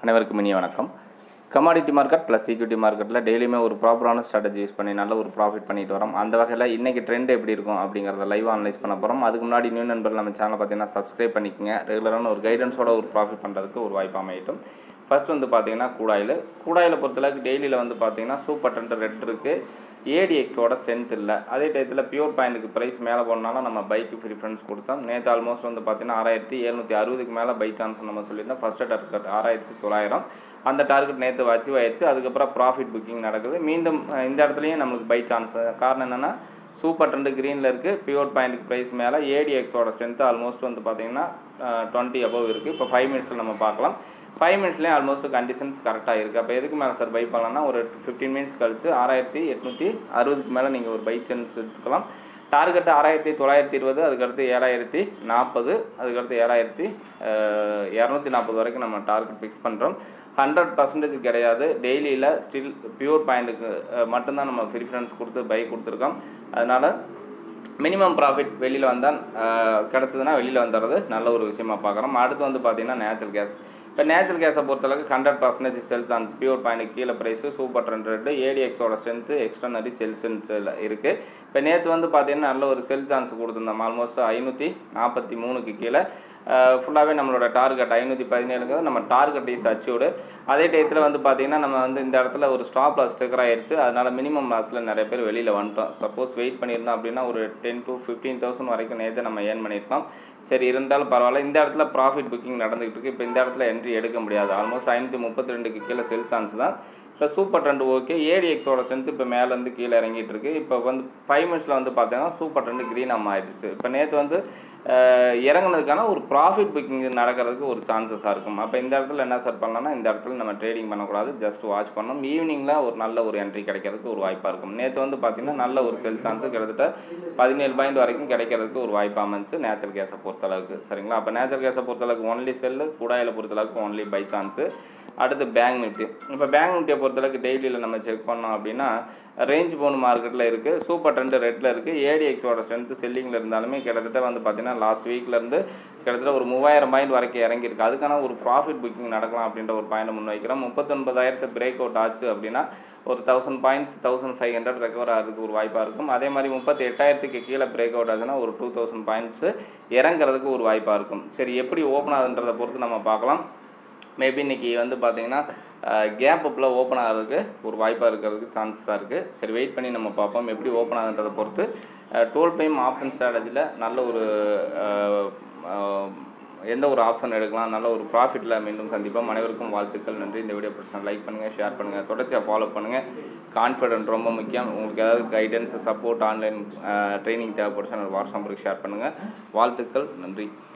அனைவருக்கும் இனிய வணக்கம் கமாடிட்டி மார்க்கெட் ப்ளஸ் ஈக்விட்டி மார்க்கெட்டில் டெய்லியுமே ஒரு ப்ராப்பரான ஸ்ட்ராட்டஜி யூஸ் பண்ணி நல்ல ஒரு ப்ராஃபிட் பண்ணிட்டு வரோம் அந்த வகையில் இன்றைக்கி ட்ரெண்ட் எப்படி இருக்கும் அப்படிங்கிறத லைவ் அனலைஸ் பண்ண போகிறோம் அதுக்கு முன்னாடி நியூ நண்பர்கள் நம்ம சேனலை பார்த்தீங்கன்னா சப்ஸ்கிரைப் பண்ணிக்கங்க ரெகுலரான ஒரு கைடன்ஸோட ஒரு ப்ராஃபிட் பண்ணுறதுக்கு ஒரு வாய்ப்பு அமையட்டும் ஃபர்ஸ்ட் வந்து பார்த்தீங்கன்னா கூடாயில் கூடாயில் பொறுத்தளவுக்கு டெய்லியில் வந்து பார்த்தீங்கன்னா சூப்பர் டென்ட் ரெட் இருக்குது ஏடிஎக்ஸோட ஸ்ட்ரென்த் இல்லை அதே டயத்தில் பியூர் பாயிண்ட்டுக்கு ப்ரைஸ் மேலே போனாலும் நம்ம பைக்கு ப்ரிஃபரன்ஸ் கொடுத்தோம் நேற்று ஆல்மோஸ்ட் வந்து பார்த்தீங்கன்னா ஆறாயிரத்தி எழுநூற்றி அறுபதுக்கு மேலே பை சான்ஸ் நம்ம சொல்லியிருந்தோம் ஃபஸ்ட்டு டார்கெட் ஆறாயிரத்தி தொள்ளாயிரம் அந்த டார்கெட் நேற்று அச்சீவ் ஆயிடுச்சு அதுக்கப்புறம் ப்ராஃபிட் புக்கிங் நடக்குது மீண்டும் அஹ், இந்த இடத்துலையும் நம்மளுக்கு பை சான்ஸ் காரணம் என்னென்னா சூப்பர் ட்ரெண்டு க்ரீனில் இருக்குது பியூர் பாயிண்ட்டுக்கு ப்ரைஸ் மேலே ஏடிஎக்ஸோட ஸ்ட்ரென்த் ஆல்மோஸ்ட் வந்து பார்த்தீங்கன்னா டுவெண்ட்டி அபவ் இருக்குது இப்போ ஃபைவ் மினிட்ஸில் நம்ம பார்க்கலாம் ஃபைவ் மினிட்ஸ்லேயும் ஆல்மோஸ்ட் கண்டிஷன்ஸ் கரெக்டாக இருக்குது அப்போ எதுக்கு மேலே சார் பை பண்ணலாம்னா ஒரு ஃபிஃப்டீன் மினிட்ஸ் கழிச்சு ஆறாயிரத்தி எட்நூற்றி அறுபதுக்கு மேலே நீங்கள் ஒரு பை சான்ஸ் எடுத்துக்கலாம் டார்கெட் ஆறாயிரத்தி தொள்ளாயிரத்தி இருபது அதுக்கடுத்து ஏழாயிரத்தி நாற்பது அதுக்கடுத்து ஏழாயிரத்தி இரநூத்தி நாற்பது வரைக்கும் நம்ம டார்கெட் ஃபிக்ஸ் பண்ணுறோம் ஹண்ட்ரட் பர்சன்டேஜ் கிடையாது டெய்லியில் ஸ்டில் பியூர் பாயிண்ட்டுக்கு மட்டும்தான் நம்ம ப்ரிஃபரன்ஸ் கொடுத்து பை கொடுத்துருக்கோம் அதனால் மினிமம் ப்ராஃபிட் வெளியில் வந்தால் கிடச்சதுன்னா வெளியில் வந்துடுறது நல்ல ஒரு விஷயமா பார்க்குறோம் அடுத்து வந்து பார்த்தீங்கன்னா நேச்சுரல் கேஸ் இப்போ நேச்சுரல் கேஸை பொறுத்தளவுக்கு ஹண்ட்ரட் பர்சன்டேஜ் செல்ஸ் ஆன்ஸ் பியூர் பாயிண்ட் கீழே ப்ரைஸு சூப்பர் ஹண்ட்ரட் ஏடிஎக்ஸோட ஸ்ட்ரென்த்து எக்ஸ்டர்னரி செல்ஸுன்னு இருக்குது இப்போ நேற்று வந்து பார்த்தீங்கன்னா நல்ல ஒரு செல் சான்ஸ் கொடுத்துருந்தோம் ஆல்மோஸ்ட் ஐநூற்றி நாற்பத்தி மூணுக்கு கீழே ஃபுல்லாகவே நம்மளோட டார்கெட் ஐநூற்றி பதினேழுங்கிறது நம்ம டார்கெட் இஸ் அச்சீவ்டு அதே டயத்தில் வந்து பார்த்தீங்கன்னா நம்ம வந்து இந்த இடத்துல ஒரு ஸ்டாப் லாஸ் ஸ்டிக்கர் ஆயிடுச்சு அதனால மினிமம் லாஸில் நிறைய பேர் வெளியில் வந்துட்டோம் சப்போஸ் வெயிட் பண்ணியிருந்தோம் அப்படின்னா ஒரு டென் to ஃபிஃப்டீன் தௌசண்ட் வரைக்கும் நேற்று நம்ம ஏர்ன் பண்ணியிருக்கோம் சரி இருந்தாலும் பரவாயில்ல இந்த இடத்துல ப்ராஃபிட் புக்கிங் நடந்துகிட்டு இருக்கு இப்போ இந்த இடத்துல என்ட்ரி எடுக்க முடியாது ஆல்மோஸ்ட் ஐநூற்றி முப்பத்தி ரெண்டுக்கு கீழே செல் சான்ஸ் தான் இப்போ சூப்பர் ட்ரெண்ட் ஓகே ஏடிஎக்ஸோட ஸ்ட்ரென்த் இப்போ மேலேருந்து கீழே இறங்கிட்டு இருக்கு இப்போ வந்து ஃபைவ் மினிட்ஸில் வந்து பார்த்தீங்கன்னா சூப்பர் ட்ரெண்ட் க்ரீன் அம்மா ஆயிடுச்சு இப்போ நேற்று வந்து அஹ், இறங்குனதுக்கான ஒரு ப்ராஃபிட் புக்கிங் நடக்கிறதுக்கு ஒரு சான்சஸாக இருக்கும் அப்போ இந்த இடத்துல என்ன சார் பண்ணலாம்னா இந்த இடத்துல நம்ம ட்ரேடிங் பண்ணக்கூடாது ஜஸ்ட் வாட்ச் பண்ணணும் ஈவினிங்கில் ஒரு நல்ல ஒரு என்ட்ரி கிடைக்கிறதுக்கு ஒரு வாய்ப்பாக இருக்கும் நேற்று வந்து பார்த்தீங்கன்னா நல்ல ஒரு செல் சான்ஸ் கிட்டத்தட்ட பதினேழு பாயிண்ட் வரைக்கும் கிடைக்கிறதுக்கு ஒரு வாய்ப்பு அமைஞ்சு நேச்சுரல் கேஸை பொறுத்தளவுக்கு சரிங்களா அப்போ நேச்சுரல் கேஸை பொறுத்தளவுக்கு ஒன்லி செல்லு குடாயில் பொறுத்தளவுக்கு ஒன்லி பை சான்ஸு அடுத்து பேங்க் நிஃப்டி இப்போ பேங்க் நிஃப்டியை பொறுத்தளவுக்கு டெய்லியில் நம்ம செக் பண்ணோம் அப்படின்னா ரேஞ்ச் போன் மார்க்கெட்டில் இருக்குது சூப்பர் ட்ரெண்டு ரெட்டில் இருக்குது ஏடிஎக்ஸோட ஸ்ட்ரென்த்து செல்லிங்கில் இருந்தாலுமே கிட்டத்தட்ட வந்து பார்த்தீங்கன்னா லாஸ்ட் வீக்லேருந்து கிட்டத்தட்ட ஒரு மூவாயிரம் பாயிண்ட் வரைக்கும் இறங்கியிருக்கு அதுக்கான ஒரு ப்ராஃபிட் புக்கிங் நடக்கலாம் அப்படின்ற ஒரு பாயிண்ட் முன்வைக்கிறோம் முப்பத்தொன்பதாயிரத்து பிரேக் அவுட் ஆச்சு அப்படின்னா ஒரு thousand points thousand five hundred recover ஆகிறதுக்கு ஒரு வாய்ப்பாக இருக்கும் அதே மாதிரி முப்பத்தி எட்டாயிரத்துக்கு கீழே பிரேக் அவுட் ஆச்சுன்னா ஒரு டூ தௌசண்ட் பாயிண்ட்ஸு இறங்குறதுக்கு ஒரு வாய்ப்பாக இருக்கும் சரி எப்படி ஓப்பன் ஆகுதுன்றதை பொறுத்து நம்ம பார்க்கலாம் மேபி இன்னைக்கு வந்து பார்த்தீங்கன்னா கேப் அப்பில் ஓப்பன் ஆகிறதுக்கு ஒரு வாய்ப்பாக இருக்கிறதுக்கு சான்சஸாக இருக்குது சரி வெயிட் பண்ணி நம்ம பார்ப்போம் எப்படி ஓப்பன் ஆகுதுன்றதை பொறுத்து டோல் டைம் ஆப்ஷன் ஸ்ட்ராட்டஜியில் நல்ல ஒரு அஹ், அஹ், எந்த ஒரு ஆப்ஷன் எடுக்கலாம் நல்ல ஒரு ப்ராஃபிட்டில் மீண்டும் சந்திப்போம் அனைவருக்கும் வாழ்த்துக்கள் நன்றி இந்த வீடியோ பிடிச்சா லைக் பண்ணுங்கள் ஷேர் பண்ணுங்கள் தொடர்ச்சியாக ஃபாலோ பண்ணுங்கள் கான்ஃபிடென்ட் ரொம்ப முக்கியம் உங்களுக்கு ஏதாவது கைடன்ஸ் சப்போர்ட் ஆன்லைன் ட்ரைனிங் தேவைப்படுச்சுன்னா வாட்ஸ்அப் நம்பருக்கு ஷேர் பண்ணுங்கள் வாழ்த்துக்கள் நன்றி